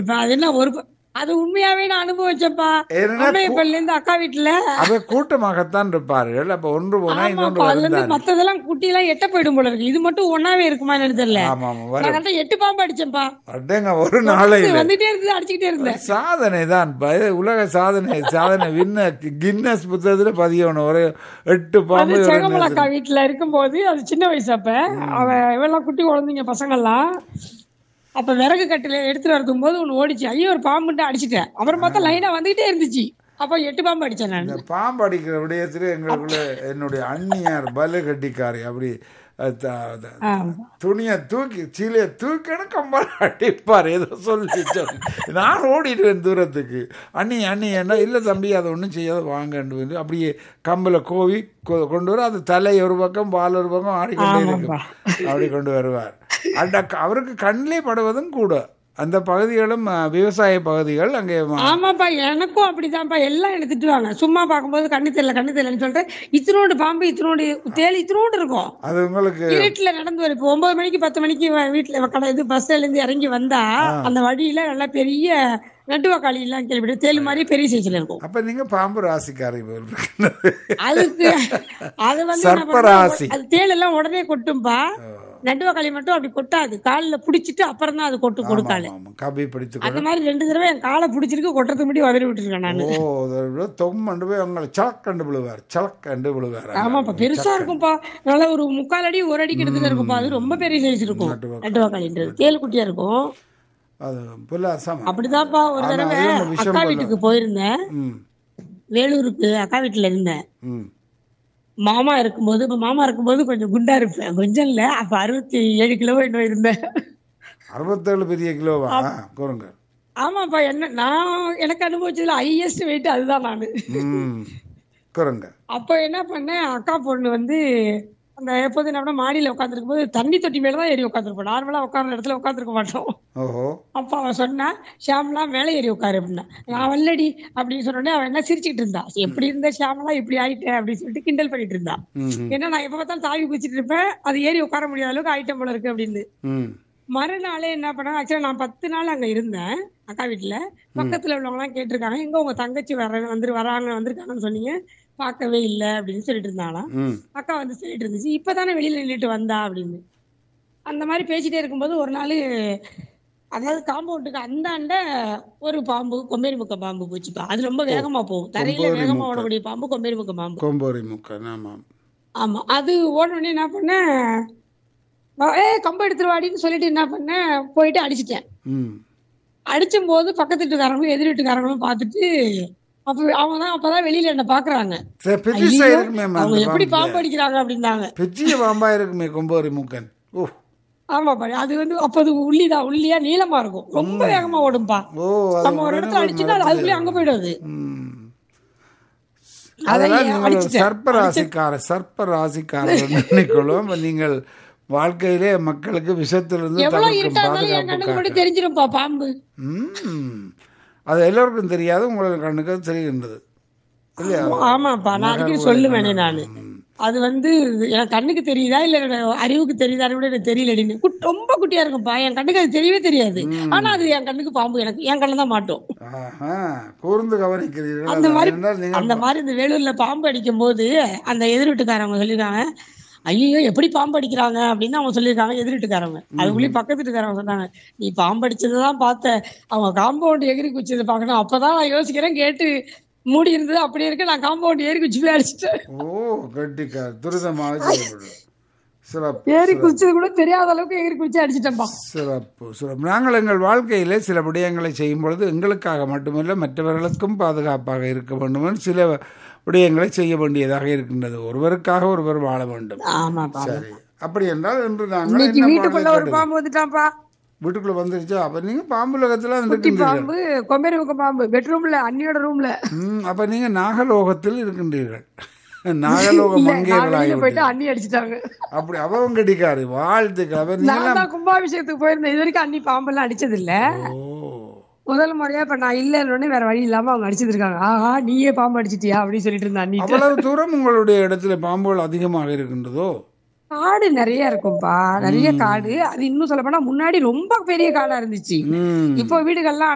அனுபவிப்பேன் அது என்ன ஒரு ப- அது உண்மையாவே நான் அனுபவிச்சேன்ப்பா ஏன்னா அம்மையப்பள்ளில இருந்து அக்கா வீட்டுல அவ கூட்டமாகத்தான் இருப்பார்கள் அப்ப ஒன்று போனா இன்னொன்று ஆமாப்பா அது வந்து வருந்தானே மத்ததெல்லாம் குட்டி எல்லாம் எட்ட போயிடும் போல இருக்கு இது மட்டும் ஒன்னாவே இருக்குமா என்னன்னு தெரியல ஆமா ஆமா நான் வரும் கரெக்டா எட்டு பாம்பு அடிச்சேன்ப்பா அடேங்க ஒரு நாளையில வந்துட்டே இருந்தது அடிச்சுக்கிட்டே இருந்தேன் சாதனை தான் ப- உலக சாதனை சாதனை வின்ன கின்னஸ் புத்தகத்துல பதியணும் ஒரு எட்டு அது பாம்பு ஒரு செங்கமலக்கா வீட்டுல இருக்கும்போது அது சின்ன வயசு அப்ப அவ இவெல்லாம் குட்டி குழந்தைங்க பசங்கெல்லாம் அப்ப விறகு கட்டில எடுத்துட்டு வரதும் போது ஒண்ணு ஓடிச்சு ஐயோ ஒரு பாம்புட்டு அடிச்சிட்டேன் அப்புறம் பார்த்தா லைனா வந்துகிட்டே இருந்துச்சு அப்ப எட்டு பாம்பு அடிச்சேன் நான் இந்த பாம்பு அடிக்கிற விடயத்துல எங்களுக்குள்ள என்னுடைய அண்ணியார் பலு கட்டிக்காரி அப்படி அஹ், த- த- துணியை தூக்கி சீலையை தூக்கின்னு கம்பல் அடிப்பார் ஏதோ சொல்லி சொல்லி நான் ஓடிடுவேன் தூரத்துக்கு அண்ணி அண்ணி என்ன இல்லை தம்பி அதை ஒன்றும் செய்யாத வாங்கன்னு வந்து அப்படியே கம்பல கோவி கொ- கொண்டு வர அது தலை ஒரு பக்கம் பால் ஒரு பக்கம் ஆடிக்கொண்டே இருக்கும் அப்படி கொண்டு வருவார் அந்த க- அவருக்கு கண்ணிலே படுவதும் கூட அந்த பகுதிகளும் அஹ், விவசாய பகுதிகள் அங்கே ம- ஆமாப்பா எனக்கும் அப்படிதான்ப்பா எல்லாம் என்ன திட்டுவாங்க சும்மா பார்க்கும்போது கண்ணு தெரியல கண்ணு தெரியலன்னு சொல்லிட்டு இத்தினோண்டு பாம்பு இத்தினோண்டு தேள் இத்தினோண்டு இருக்கும் அது உங்களுக்கு இருட்டுல நடந்து வரும் இப்போ ஒன்பது மணிக்கு பத்து மணிக்கு வ- வீட்டுல கடை இது பஸ்ல இருந்து இறங்கி வந்தா அந்த வழியில நல்லா பெரிய நட்டுவக்காளி எல்லாம் கேள்விப்பட்டு தேள் மாதிரி பெரிய சைஸ்ல இருக்கும் அப்ப நீங்க பாம்பு ராசிக்காரி போல் இருக்கு. அதுக்கு அது வந்து என்ன சர்ப்பராசி. பண்ணும், அது தேள் எல்லாம் உடனே கொட்டும்பா நட்டுவக்காளி மட்டும் அப்படி கொட்டாது காலில் புடிச்சிட்டு அப்புறம் தான் அது கொட்டு கொடுக்காது ஆமா, ஆமா. கபி பிடித்து அந்த மாதிரி ரெண்டு தடவை என் காலை புடிச்சிருக்கு கொட்டுறதுக்கு முன்னாடி உதறி விட்டுருக்கேன் நான் ஓ தொம்மண்டு போய் அவங்களை சலக்கண்டு விழுவார் சலக்கண்டு விழுவார் ஆமாப்பா பெருசா இருக்கும்பா நல்லா ஒரு முக்கால் அடி ஒரு அடி கிட்டத்தட்ட இருக்கும்பா அது ரொம்ப பெரிய சைஸ் இருக்கும் நட்டுவக்காளி. நட்டுவக்காளின்றது தேள் குட்டியா இருக்கும் அது புல்லாசம் அப்படிதான்ப்பா ஒரு ஆனா, தடவை அது நம்ம விஷம் அக்கா பண்ண- வீட்டுக்கு போயிருந்தேன் ம் வேலூருக்கு அக்கா வீட்டுல இருந்தேன் ம் மாமா இருக்கும்போது இப்ப மாமா இருக்கும்போது கொஞ்சம் குண்டா இருப்பேன் கொஞ்சம் இல்ல அப்ப அறுபத்தி ஏழு கிலோ இன்னும் இருந்தேன் அறுபத்தேழு பெரிய கிலோவா கூறுங்க ஆமாப்பா என்ன நான் எனக்கு அனுபவிச்சதுல ஹையஸ்ட் வெயிட் அதுதான் நானு ம் கூறுங்க அப்போ என்ன பண்ணேன் அக்கா பொண்ணு வந்து அந்த எப்போது என்ன பண்ண மாடியில உட்காந்துருக்கும் போது தண்ணி தொட்டி மேல தான் ஏறி உட்காந்துருப்போம் நார்மலா உட்கார்ந்த இடத்துல உட்காந்துருக்க மாட்டோம் ஓஹோ அப்ப அவன் சொன்னா ஷியாம்லா மேலே ஏறி உட்காரு அப்படின்னா நான் வல்லடி அப்படின்னு சொன்னோடனே அவன் என்ன சிரிச்சிட்டு இருந்தா எப்படி இருந்த ஷியாம்லா இப்படி ஆயிட்டேன் அப்படின்னு சொல்லிட்டு கிண்டல் பண்ணிட்டு இருந்தான் ம் ஏன்னா நான் எப்ப பார்த்தாலும் தாவி குச்சிட்டு இருப்பேன் அது ஏறி உட்கார முடியாத அளவுக்கு ஆயிட்டம் போல இருக்கு அப்படின்னு ம் மறுநாளே என்ன பண்ணாங்க ஆக்சுவலா நான் பத்து நாள் அங்க இருந்தேன் அக்கா வீட்டுல பக்கத்துல உள்ளவங்க எல்லாம் கேட்டிருக்காங்க எங்க உங்க தங்கச்சி வர வந்து வராங்க வந்திருக்காங்கன்னு சொன்னீங்க பார்க்கவே இல்ல அப்படின்னு சொல்லிட்டு இருந்தாங்களாம் ம் அக்கா வந்து சொல்லிட்டு இருந்துச்சு இப்பதானே வெளியில நின்றுட்டு வந்தா அப்படின்னு அந்த மாதிரி பேசிட்டே இருக்கும்போது ஒரு நாள் அதாவது காம்பவுண்டுக்கு அந்தாண்ட ஒரு பாம்பு கொம்பேரி முக்க பாம்பு போச்சுப்பா அது ரொம்ப வேகமா போகும் தரையில கொம்பேரி வேகமா முக்க. ஓடக்கூடிய பாம்பு கொம்பேரி முக்க பாம்பு கோம்போரி முக்கன் ஆமாம் ஆமா அது ஓடனே என்ன பண்ணேன் ஏ கம்பு எடுத்துருவாடின்னு சொல்லிட்டு என்ன பண்ணேன் போயிட்டு அடிச்சிட்டேன் ம் அடிச்சும் போது பக்கத்து வீட்டுக்காரங்களும் எதிர் வீட்டுக்காரங்களும் பார்த்துட்டு அப்ப அவங்க தான் அப்பதான் வெளியில என்ன பாக்குறாங்க சரி பெருசா ஐயோ, இருக்குமே அவங்க அந்த எப்படி பாம்பு பாம்பு அடிக்கிறாங்க அப்படின்னாங்க பெரிய பாம்பா இருக்குமே கொம்போரி முக்கன் ஓ ஆமா பாரு அது வந்து அப்ப அது உள்ளிதான் உள்ளியா நீளமா இருக்கும் ரொம்ப வேகமா ஓடும்பா ஓ அது நம்ம ஒரு இடத்துல அடிச்சுன்னா அது அதுக்குள்ளே அங்க போயிடும் அது ம் அதை அதெல்லாம் நீங்கள் அடிச்சிட்டேன். சர்ப்ப ராசிக்கார சர்ப்ப ராசிக்காரர் நினைக்கொள்ளும் நீங்கள் வாழ்க்கையிலே மக்களுக்கு விஷத்திலிருந்து எவ்வளவு தவிர்க்கும் இருட்டா இருந்தாலும் என் கண்ணுக்கு பாதுகாப்புக்காக மட்டும் தெரிஞ்சிரும்பா பாம்பு ம் அது எல்லோருக்கும் தெரியாது உங்களுக்கு கண்ணுக்கு அது தெரிகின்றது இல்லையா ஆமாப்பா நான் அடிக்கடி சொல்லுவேனே நானு அது வந்து என் கண்ணுக்கு தெரியுதா இல்ல என்னோட அறிவுக்கு தெரியுதான்னு கூட எனக்கு தெரியலடின்னு குட்- ரொம்ப குட்டியா இருக்கும்பா என் கண்ணுக்கு அது தெரியவே தெரியாது ஆனா அது என் கண்ணுக்கு பாம்பு எனக்கு என் கண்ணுல தான் மாட்டோம் ஆஹா கூர்ந்து கவனிக்கிறீர்கள் அந்த அது மாதிரி என்றால் நீங்கள் அந்த மாதிரி இந்த வேலூர்ல பாம்பு அடிக்கும் போது அந்த எதிர் வீட்டுக்காரவங்க சொல்லியிருக்காங்க ஐயோ எப்படி பாம்பு அடிக்கிறாங்க அப்படின்னு அவங்க சொல்லியிருக்காங்க எதிர் வீட்டுக்காரவங்க அதுக்குள்ளேயும் பக்கத்து வீட்டுக்காரவங்க சொன்னாங்க நீ பாம்பு அடிச்சதுதான் பார்த்த அவங்க காம்பவுண்ட் எகிரி குச்சதை பார்க்கணும் அப்பதான் நான் யோசிக்கிறேன் கேட்டு மூடி இருந்தது அப்படியே இருக்கு நான் காம்பவுண்ட் ஏறி குச்சி போய் அடிச்சிட்டேன் ஓ கட்டிக்கார் துரிதமாக செய்யப்படும் சிறப்பு ஏறி குச்சது கூட தெரியாத அளவுக்கு எகிரி குச்சி அடிச்சிட்டேன்பா சிறப்பு சிறப்பு நாங்கள் எங்கள் வாழ்க்கையிலே சில விடயங்களை செய்யும் பொழுது எங்களுக்காக மட்டுமல்ல மற்றவர்களுக்கும் பாதுகாப்பாக இருக்க வேண்டும் என்று சில விடயங்களை செய்ய வேண்டியதாக இருக்கின்றது ஒருவருக்காக ஒருவர் வாழ வேண்டும் ஆமாப்பா சரி அப்படி என்றால் இன்று நாங்கள் இன்னைக்கு என்ன வீட்டுக்குள்ள பாடலை ஒரு கேட்டது? பாம்பு வந்துட்டான்ப்பா வீட்டுக்குள்ள வந்துருச்சா அப்ப நீங்க பாம்பு உலகத்துல குட்டி இருக்கின்றீர்கள் பாம்பு கொம்பேரி முக்க பாம்பு பெட்ரூம்ல அண்ணியோட ரூம்ல ம், அப்ப நீங்க நாகலோகத்தில் இருக்கின்றீர்கள் நாகலோக இல்ல நான் மங்கையர்களாகி வெளியில போயிட்டு விட்டீர்கள். அண்ணி அடிச்சிட்டாங்க அப்படி அவங்க கடிக்காரு வாழ்த்துக்கள் அப்ப நீங்க நான் தான் கும்பாபிஷேகத்துக்கு போயிருந்தேன் இது வரைக்கும் அண்ணி பாம்பெல்லாம் அடிச்சது இல்ல ஓ முதல் முறையா இப்ப நான் இல்லன்னு வேற வழி இல்லாம அவங்க அடிச்சிருக்காங்க ஆஹா நீயே பாம்பு அடிச்சிட்டியா அப்படின்னு சொல்லிட்டு இருந்த அண்ணி அவ்வளவு தூரம் உங்களுடைய இடத்துல பாம்புகள் அதிகமாக இருக்கின்றதோ காடு நிறைய இருக்கும்பா நிறைய காடு அது இன்னும் சொல்ல போனா முன்னாடி ரொம்ப பெரிய காடா இருந்துச்சு ம் இப்போ வீடுகள்லாம்